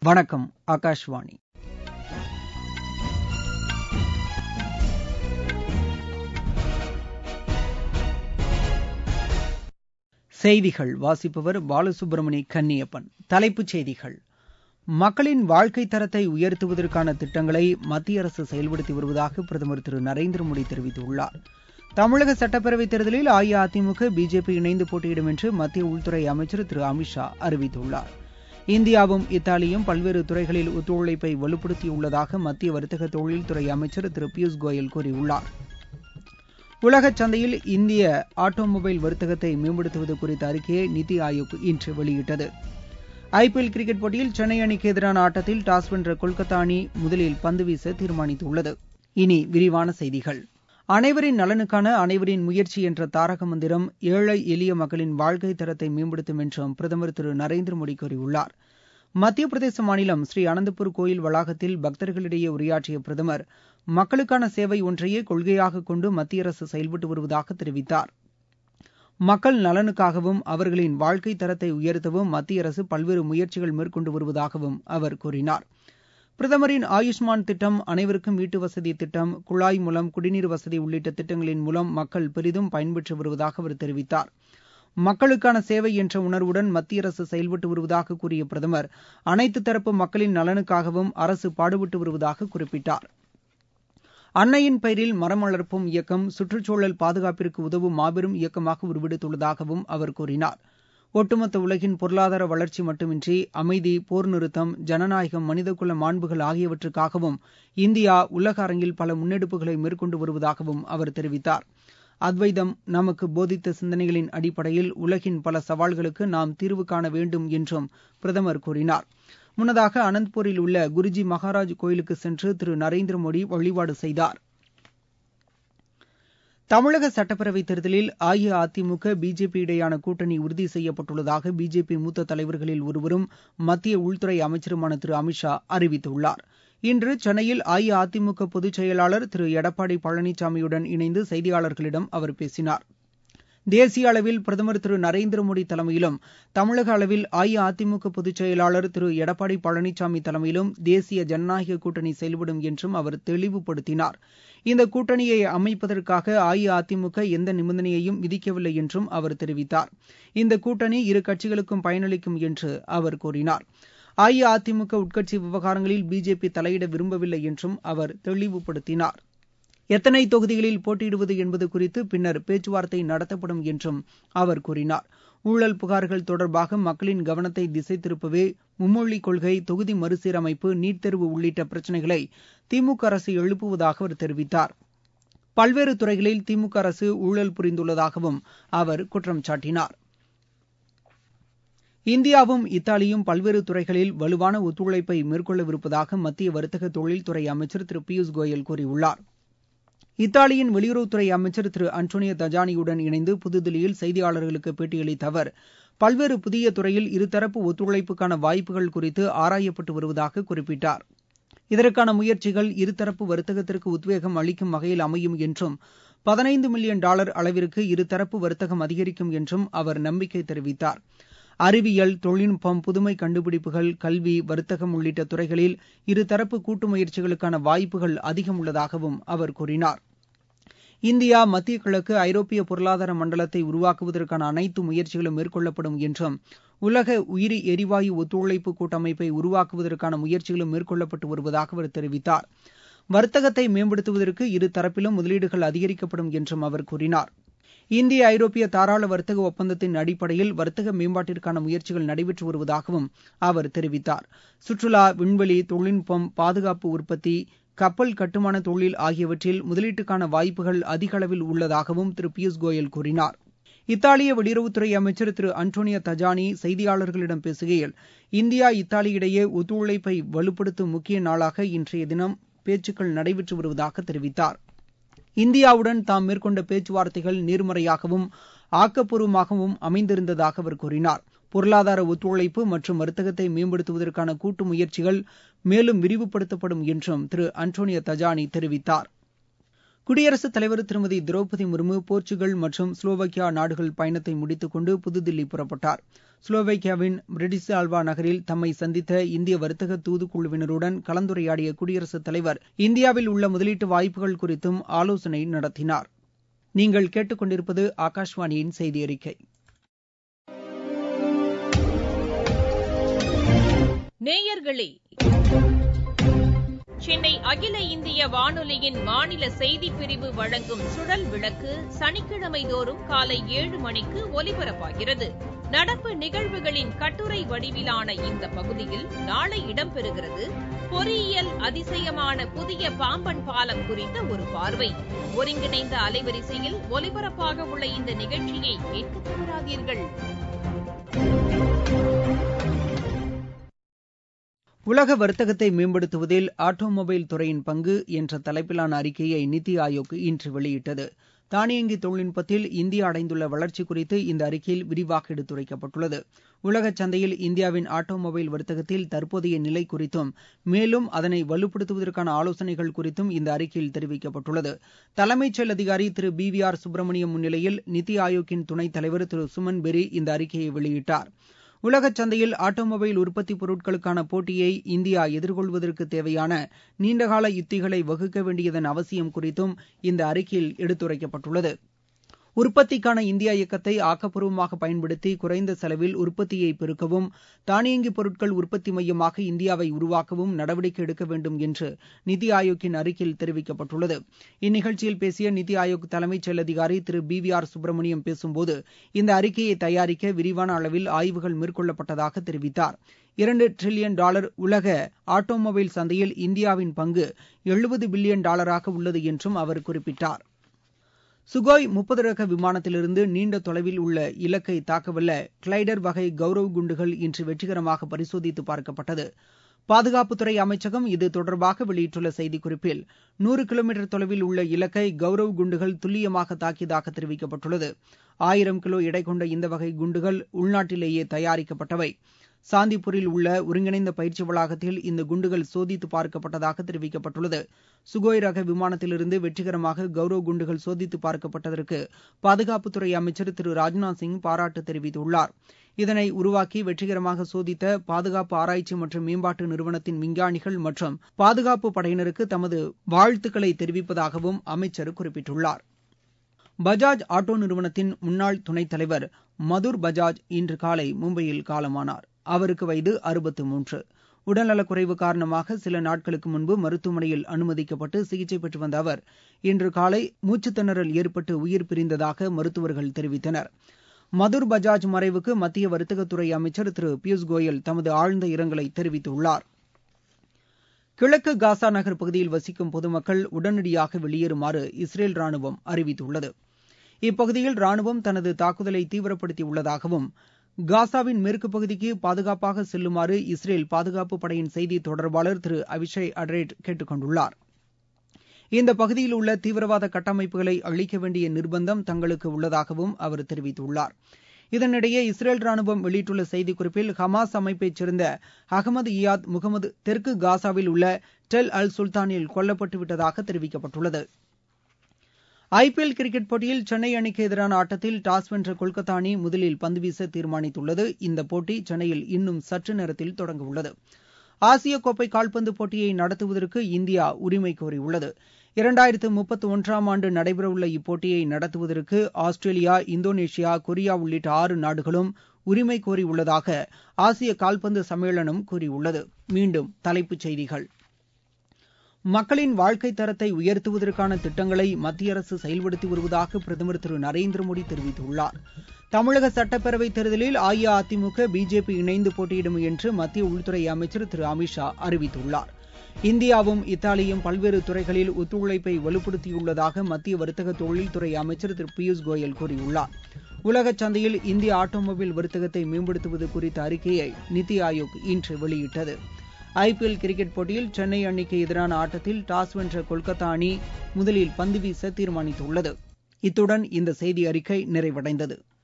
வணக்கம் ஆகாஷ்வாணி செய்திகள் வாசிப்பவர் பாலசுப்ரமணி கன்னியப்பன் தலைப்புச் செய்திகள் மக்களின் வாழ்க்கை தரத்தை உயர்த்துவதற்கான திட்டங்களை மத்திய அரசு செயல்படுத்தி வருவதாக பிரதமர் திரு நரேந்திர மோடி தெரிவித்துள்ளார் தமிழக சட்டப்பேரவைத் தேர்தலில் அஇஅதிமுக பிஜேபி இணைந்து போட்டியிடும் என்று மத்திய உள்துறை அமைச்சர் திரு அமித் ஷா அறிவித்துள்ளார் இந்தியாவும் இத்தாலியும் பல்வேறு துறைகளில் ஒத்துழைப்பை வலுப்படுத்தியுள்ளதாக மத்திய வர்த்தக தொழில்துறை அமைச்சர் திரு பியூஷ் கோயல் கூறியுள்ளார் உலகச் சந்தையில் இந்திய ஆட்டோமொபைல் வர்த்தகத்தை மேம்படுத்துவது குறித்த அறிக்கையை நித்தி ஆயோக் இன்று வெளியிட்டது ஐபிஎல் கிரிக்கெட் போட்டியில் சென்னை அணிக்கு எதிரான ஆட்டத்தில் டாஸ் வென்ற கொல்கத்தா அணி முதலில் பந்து வீச தீர்மானித்துள்ளது இனி விரிவான செய்திகள் அனைவரின் நலனுக்கான அனைவரின் முயற்சி என்ற தாரக மந்திரம் ஏழை எளிய மக்களின் வாழ்க்கை தரத்தை மேம்படுத்தும் என்றும் பிரதமர் திரு நரேந்திர மோடி கூறியுள்ளார் மத்திய பிரதேச மாநிலம் ஸ்ரீ அனந்தபூர் கோயில் வளாகத்தில் பக்தர்களிடையே உரையாற்றிய பிரதமர் மக்களுக்கான சேவை ஒன்றையே கொள்கையாக கொண்டு மத்திய அரசு செயல்பட்டு வருவதாக தெரிவித்தார் மக்கள் நலனுக்காகவும் அவர்களின் வாழ்க்கை தரத்தை உயர்த்தவும் மத்திய அரசு பல்வேறு முயற்சிகள் மேற்கொண்டு வருவதாகவும் அவர் கூறினார் பிரதமரின் ஆயுஷ்மான் திட்டம் அனைவருக்கும் வீட்டு வசதி திட்டம் குழாய் மூலம் குடிநீர் வசதி உள்ளிட்ட திட்டங்களின் மூலம் மக்கள் பெரிதும் பயன்பெற்று வருவதாக அவர் தெரிவித்தார் மக்களுக்கான சேவை என்ற உணர்வுடன் மத்திய அரசு செயல்பட்டு வருவதாக கூறிய பிரதமர் அனைத்து தரப்பு மக்களின் நலனுக்காகவும் அரசு பாடுபட்டு வருவதாக குறிப்பிட்டார் அன்னையின் பெயரில் மரம் வளர்ப்போம் இயக்கம் சுற்றுச்சூழல் பாதுகாப்பிற்கு உதவும் மாபெரும் இயக்கமாக உருவெடுத்துள்ளதாகவும் அவர் கூறினார் ஒட்டுமொத்த உலகின் பொருளாதார வளர்ச்சி மட்டுமின்றி அமைதி போர் நிறுத்தம் ஜனநாயகம் மனிதகுல மாண்புகள் ஆகியவற்றுக்காகவும் இந்தியா உலக அரங்கில் பல முன்னெடுப்புகளை மேற்கொண்டு வருவதாகவும் அவர் தெரிவித்தார் அத்வைதம் நமக்கு போதித்த சிந்தனைகளின் அடிப்படையில் உலகின் பல சவால்களுக்கு நாம் தீர்வு காண வேண்டும் என்றும் பிரதமர் கூறினார் முன்னதாக அனந்த்பூரில் உள்ள குருஜி மகாராஜ் கோயிலுக்கு சென்று திரு நரேந்திர மோடி வழிபாடு செய்தார் தமிழக சட்டப்பேரவைத் தேர்தலில் அஇஅதிமுக பிஜேபி இடையேயான கூட்டணி உறுதி செய்யப்பட்டுள்ளதாக பிஜேபி மூத்த தலைவர்களில் ஒருவரும் மத்திய உள்துறை அமைச்சருமான திரு அமித் ஷா அறிவித்துள்ளார் இன்று சென்னையில் அஇஅதிமுக பொதுச் செயலாளர் திரு எடப்பாடி பழனிசாமியுடன் இணைந்து செய்தியாளர்களிடம் அவர் பேசினார் தேசிய அளவில் பிரதமர் திரு நரேந்திர மோடி தலைமையிலும் தமிழக அளவில் அஇஅதிமுக பொதுச் செயலாளர் திரு எடப்பாடி பழனிசாமி தலைமையிலும் தேசிய ஜனநாயக கூட்டணி செயல்படும் என்றும் அவர் தெளிவுபடுத்தினார் இந்த கூட்டணியை அமைப்பதற்காக அஇஅதிமுக எந்த நிபந்தனையையும் விதிக்கவில்லை என்றும் அவர் தெரிவித்தார் இந்த கூட்டணி இரு கட்சிகளுக்கும் பயனளிக்கும் என்று அவர் கூறினார் அஇஅதிமுக உட்கட்சி விவகாரங்களில் பிஜேபி தலையிட விரும்பவில்லை என்றும் அவர் தெளிவுபடுத்தினார் எத்தனை தொகுதிகளில் போட்டியிடுவது என்பது குறித்து பின்னர் பேச்சுவார்த்தை நடத்தப்படும் என்றும் அவர் கூறினார் ஊழல் புகார்கள் தொடர்பாக மக்களின் கவனத்தை திசை திருப்பவே மும்மொழிக் கொள்கை தொகுதி மறுசீரமைப்பு நீட் தேர்வு உள்ளிட்ட பிரச்சினைகளை திமுக அரசு எழுப்புவதாக அவர் தெரிவித்தார் பல்வேறு துறைகளில் திமுக அரசு ஊழல் புரிந்துள்ளதாகவும் அவர் குற்றம் சாட்டினார் இந்தியாவும் இத்தாலியும் பல்வேறு துறைகளில் வலுவான ஒத்துழைப்பை மேற்கொள்ளவிருப்பதாக மத்திய வர்த்தக தொழில்துறை அமைச்சர் திரு பியூஷ் கோயல் கூறியுள்ளார் இத்தாலியின் வெளியுறவுத்துறை அமைச்சர் திரு அன்டோனியோ தஜானியுடன் இணைந்து புதுதில்லியில் செய்தியாளர்களுக்கு பேட்டியளித்த அவர் பல்வேறு புதிய துறையில் இருதரப்பு ஒத்துழைப்புக்கான வாய்ப்புகள் குறித்து ஆராயப்பட்டு வருவதாக குறிப்பிட்டார் இதற்கான முயற்சிகள் இருதரப்பு வர்த்தகத்திற்கு உத்வேகம் அளிக்கும் வகையில் அமையும் என்றும் பதினைந்து மில்லியன் டாலர் அளவிற்கு இருதரப்பு வர்த்தகம் அதிகரிக்கும் என்றும் அவர் நம்பிக்கை தெரிவித்தார் அறிவியல் தொழில்நுட்பம் புதுமை கண்டுபிடிப்புகள் கல்வி வர்த்தகம் உள்ளிட்ட துறைகளில் இருதரப்பு கூட்டு முயற்சிகளுக்கான வாய்ப்புகள் அதிகம் உள்ளதாகவும் அவர் கூறினார் இந்தியா மத்திய கிழக்கு ஐரோப்பிய பொருளாதார மண்டலத்தை உருவாக்குவதற்கான அனைத்து முயற்சிகளும் மேற்கொள்ளப்படும் என்றும் உலக உயிரி எரிவாயு ஒத்துழைப்பு கூட்டமைப்பை உருவாக்குவதற்கான முயற்சிகளும் மேற்கொள்ளப்பட்டு வருவதாக அவர் தெரிவித்தார் வர்த்தகத்தை மேம்படுத்துவதற்கு இரு தரப்பிலும் முதலீடுகள் அதிகரிக்கப்படும் என்றும் அவர் கூறினார் இந்திய ஐரோப்பிய தாராள வர்த்தக ஒப்பந்தத்தின் அடிப்படையில் வர்த்தக மேம்பாட்டிற்கான முயற்சிகள் நடைபெற்று வருவதாகவும் அவர் தெரிவித்தார் சுற்றுலா விண்வெளி தொழில்நுட்பம் பாதுகாப்பு உற்பத்தி கப்பல் கட்டுமான தொழில் ஆகியவற்றில் முதலீட்டுக்கான வாய்ப்புகள் அதிக அளவில் உள்ளதாகவும் திரு பியூஷ் கோயல் கூறினார் இத்தாலிய வெளியுறவுத்துறை அமைச்சர் திரு அன்டோனியோ தஜானி செய்தியாளர்களிடம் பேசுகையில் இந்தியா இத்தாலி இடையே ஒத்துழைப்பை வலுப்படுத்தும் முக்கிய நாளாக இன்றைய தினம் பேச்சுக்கள் நடைபெற்று வருவதாக தெரிவித்தார் இந்தியாவுடன் தாம் மேற்கொண்ட பேச்சுவார்த்தைகள் நேர்மறையாகவும் ஆக்கப்பூர்வமாகவும் அமைந்திருந்ததாக அவர் கூறினார் பொருளாதார ஒத்துழைப்பு மற்றும் வர்த்தகத்தை மேம்படுத்துவதற்கான கூட்டு முயற்சிகள் மேலும் விரிவுபடுத்தப்படும் என்றும் திரு அன்டோனியோ தஜானி தெரிவித்தார் குடியரசுத் தலைவர் திருமதி திரௌபதி முர்மு போர்ச்சுகல் மற்றும் ஸ்லோவாக்கியா நாடுகள் பயணத்தை முடித்துக் கொண்டு புதுதில்லி புறப்பட்டார் ஸ்லோவேக்கியாவின் பிரிட்டிஸ்லாவா நகரில் தம்மை சந்தித்த இந்திய வர்த்தக தூதுக்குழுவினருடன் கலந்துரையாடிய குடியரசுத் தலைவர் இந்தியாவில் உள்ள முதலீட்டு வாய்ப்புகள் குறித்தும் ஆலோசனை நடத்தினார் நீங்கள் கேட்டுக்கொண்டிருப்பது ஆகாஷ்வாணியின் செய்தி அறிக்கை நேயர்களே சென்னை அகில இந்திய வானொலியின் மாநில செய்திப் பிரிவு வழங்கும் சுழல் விளக்கு சனிக்கிழமை தோறும் காலை ஏழு மணிக்கு ஒலிபரப்பாகிறது நடப்பு நிகழ்வுகளின் கட்டுரை வடிவிலான இந்த பகுதியில் நாளை இடம்பெறுகிறது பொறியியல் அதிசயமான புதிய பாம்பன் பாலம் குறித்த ஒரு பார்வை ஒருங்கிணைந்த அலைவரிசையில் ஒலிபரப்பாக உள்ள இந்த நிகழ்ச்சியை கேட்க தவறாதீர்கள் உலக வர்த்தகத்தை மேம்படுத்துவதில் ஆட்டோமொபைல் துறையின் பங்கு என்ற தலைப்பிலான அறிக்கையை நித்தி ஆயோக் இன்று வெளியிட்டது தானியங்கி தொழில்நுட்பத்தில் இந்தியா அடைந்துள்ள வளர்ச்சி குறித்து இந்த அறிக்கையில் விரிவாக எடுத்துரைக்கப்பட்டுள்ளது உலக சந்தையில் இந்தியாவின் ஆட்டோமொபைல் வர்த்தகத்தில் தற்போதைய நிலை குறித்தும் மேலும் அதனை வலுப்படுத்துவதற்கான ஆலோசனைகள் குறித்தும் இந்த அறிக்கையில் தெரிவிக்கப்பட்டுள்ளது தலைமைச் செயல் அதிகாரி Thiru B V R Subrahmanyam முன்னிலையில் நித்தி ஆயோக்கின் துணைத் தலைவர் திரு சுமன் பெரி இந்த அறிக்கையை வெளியிட்டார் உலக சந்தையில் ஆட்டோமொபைல் உற்பத்தி பொருட்களுக்கான போட்டியை இந்தியா எதிர்கொள்வதற்கு தேவையான நீண்டகால யுத்திகளை வகுக்க வேண்டியதன் அவசியம் குறித்தும் இந்த அறிக்கையில் எடுத்துரைக்கப்பட்டுள்ளது உற்பத்திக்கான இந்தியா இயக்கத்தை ஆக்கப்பூர்வமாக பயன்படுத்தி குறைந்த செலவில் உற்பத்தியை பெருக்கவும் தானியங்கி பொருட்கள் உற்பத்தி மையமாக இந்தியாவை உருவாக்கவும் நடவடிக்கை எடுக்க வேண்டும் என்று நித்தி ஆயோக்கின் அறிக்கையில் தெரிவிக்கப்பட்டுள்ளது இந்நிகழ்ச்சியில் பேசிய நித்தி ஆயோக் தலைமைச் செயல் அதிகாரி Thiru B V R Subrahmanyam பேசும்போது இந்த அறிக்கையை தயாரிக்க விரிவான அளவில் ஆய்வுகள் மேற்கொள்ளப்பட்டதாக தெரிவித்தார் இரண்டு டிரில்லியன் டாலர் உலக ஆட்டோமொபைல் சந்தையில் இந்தியாவின் பங்கு எழுபது பில்லியன் டாலராக உள்ளது என்றும் அவர் குறிப்பிட்டார் சுகோய் முப்பது ரக விமானத்திலிருந்து நீண்ட தொலைவில் உள்ள இலக்கை தாக்கவல்ல கிளைடர் வகை கௌரவ் குண்டுகள் இன்று வெற்றிகரமாக பரிசோதித்து பார்க்கப்பட்டது பாதுகாப்புத்துறை அமைச்சகம் இது தொடர்பாக வெளியிட்டுள்ள செய்திக்குறிப்பில் நூறு கிலோமீட்டர் தொலைவில் உள்ள இலக்கை கௌரவ் குண்டுகள் துல்லியமாக தாக்கியதாக தெரிவிக்கப்பட்டுள்ளது ஆயிரம் கிலோ எடை கொண்ட இந்த வகை குண்டுகள் உள்நாட்டிலேயே தயாரிக்கப்பட்டவை சாந்திப்பூரில் உள்ள ஒருங்கிணைந்த பயிற்சி வளாகத்தில் இந்த குண்டுகள் சோதித்து பார்க்கப்பட்டதாக தெரிவிக்கப்பட்டுள்ளது சுகோய் ரக விமானத்திலிருந்து வெற்றிகரமாக கௌரவ் குண்டுகள் சோதித்து பார்க்கப்பட்டதற்கு பாதுகாப்புத்துறை அமைச்சர் திரு ராஜ்நாத் சிங் பாராட்டு தெரிவித்துள்ளார் இதனை உருவாக்கி வெற்றிகரமாக சோதித்த பாதுகாப்பு ஆராய்ச்சி மற்றும் மேம்பாட்டு நிறுவனத்தின் விஞ்ஞானிகள் மற்றும் பாதுகாப்பு படையினருக்கு தமது வாழ்த்துக்களை தெரிவிப்பதாகவும் அமைச்சர் குறிப்பிட்டுள்ளார் பஜாஜ் ஆட்டோ நிறுவனத்தின் முன்னாள் துணைத் தலைவர் மதுர் பஜாஜ் இன்று காலை மும்பையில் காலமானார் அவருக்கு வயது அறுபத்து மூன்று உடல்நலக்குறைவு காரணமாக சில நாட்களுக்கு முன்பு மருத்துவமனையில் அனுமதிக்கப்பட்டு சிகிச்சை பெற்று வந்த அவர் இன்று காலை மூச்சுத்திணறல் ஏற்பட்டு உயிர் பிரிந்ததாக மருத்துவர்கள் தெரிவித்தனர் மதுர் பஜாஜ் மறைவுக்கு மத்திய வர்த்தகத்துறை அமைச்சர் திரு பியூஷ் கோயல் தமது ஆழ்ந்த இரங்கலை தெரிவித்துள்ளார் கிழக்கு காசா நகர் பகுதியில் வசிக்கும் பொதுமக்கள் உடனடியாக வெளியேறுமாறு இஸ்ரேல் ராணுவம் அறிவித்துள்ளது இப்பகுதியில் ராணுவம் தனது தாக்குதலை தீவிரப்படுத்தியுள்ளதாகவும் காசாவின் மேற்கு பகுதிக்கு பாதுகாப்பாக செல்லுமாறு இஸ்ரேல் பாதுகாப்பு படையின் செய்தி தொடர்பாளர் திரு அவிஷய் அட்ரேட் கேட்டுக் கொண்டுள்ளார் இந்த பகுதியில் உள்ள தீவிரவாத கட்டமைப்புகளை அழிக்க வேண்டிய நிர்பந்தம் தங்களுக்கு உள்ளதாகவும் அவர் தெரிவித்துள்ளார் இதனிடையே இஸ்ரேல் ராணுவம் வெளியிட்டுள்ள செய்திக்குறிப்பில் ஹமாஸ் அமைப்பைச் சேர்ந்த அகமது இயாத் முகமது தெற்கு காசாவில் உள்ள டெல் அல் சுல்தானில் கொல்லப்பட்டு விட்டதாக தெரிவிக்கப்பட்டுள்ளது ஐபிஎல் கிரிக்கெட் போட்டியில் சென்னை அணிக்கு எதிரான ஆட்டத்தில் டாஸ் வென்ற கொல்கத்தா அணி முதலில் பந்து வீச தீர்மானித்துள்ளது இந்த போட்டி சென்னையில் இன்னும் சற்று நேரத்தில் தொடங்க உள்ளது ஆசிய கோப்பை கால்பந்து போட்டியை நடத்துவதற்கு இந்தியா உரிமை கோரியுள்ளது இரண்டாயிரத்து முப்பத்தி ஒன்றாம் ஆண்டு நடைபெறவுள்ள இப்போட்டியை நடத்துவதற்கு ஆஸ்திரேலியா இந்தோனேஷியா கொரியா உள்ளிட்ட ஆறு நாடுகளும் உரிமை கோரியுள்ளதாக ஆசிய கால்பந்து சம்மேளனம் கூறியுள்ளது மீண்டும் தலைப்புச் செய்திகள் மக்களின் வாழ்க்கை தரத்தை உயர்த்துவதற்கான திட்டங்களை மத்திய அரசு செயல்படுத்தி வருவதாக பிரதமர் திரு நரேந்திர மோடி தெரிவித்துள்ளார் தமிழக சட்டப்பேரவைத் தேர்தலில் அஇஅதிமுக பிஜேபி இணைந்து போட்டியிடும் என்று மத்திய உள்துறை அமைச்சர் திரு அமித் ஷா அறிவித்துள்ளார் இந்தியாவும் இத்தாலியும் பல்வேறு துறைகளில் ஒத்துழைப்பை வலுப்படுத்தியுள்ளதாக மத்திய வர்த்தக தொழில்துறை அமைச்சர் திரு பியூஷ் கோயல் கூறியுள்ளார் உலக சந்தையில் இந்திய ஆட்டோமொபைல் வர்த்தகத்தை மேம்படுத்துவது குறித்த அறிக்கையை நித்தி ஆயோக் இன்று வெளியிட்டது ஐபிஎல் கிரிக்கெட் போட்டியில் சென்னை அணிக்கு எதிரான ஆட்டத்தில் டாஸ் வென்ற கொல்கத்தா அணி முதலில் பந்து வீச தீர்மானித்துள்ளது இத்துடன் இந்த செய்தி அறிக்கை நிறைவடைந்தது